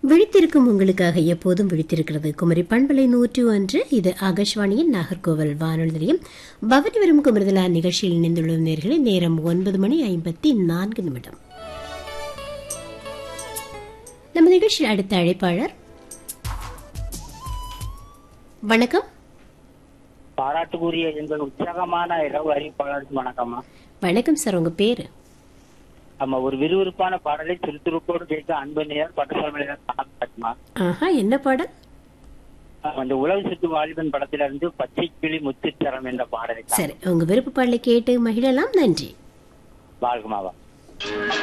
விழித்திருக்கும் உங்களுக்காக எப்போதும் விழித்திருக்கிறது குமரி பண்பலை நூற்று ஒன்று இது ஆகாஷ்வாணியின் நாகர்கோவில் வானொலி நிலையம் பவனி வரும் குமரிதலா நிகழ்ச்சியில் இணைந்துள்ள நேர்களை நேரம் ஒன்பது மணி ஐம்பத்தி நான்கு நிமிடம் நம்ம நிகழ்ச்சியில் அடுத்த அழைப்பாளர் வணக்கம் பாராட்டுக்குரிய எங்கள் உற்சாகமான இரவு அறிவிப்பாளருக்கு வணக்கம்மா வணக்கம் சார் உங்க பேரு நம்ம ஒரு விறுவிறுப்பான பாடலை சுறுசுறுப்போடு கேட்க அன்பு நேர் பட்டசாலைமா ஆஹா என்ன பாடல் அந்த உழவு சுத்து வாலிபன் படத்திலிருந்து இருந்து பச்சை கிளி முத்துச்சரம் என்ற பாடலை சரி உங்க விருப்ப பாடலை கேட்டு மகிழலாம் நன்றி வாழ்கமாவா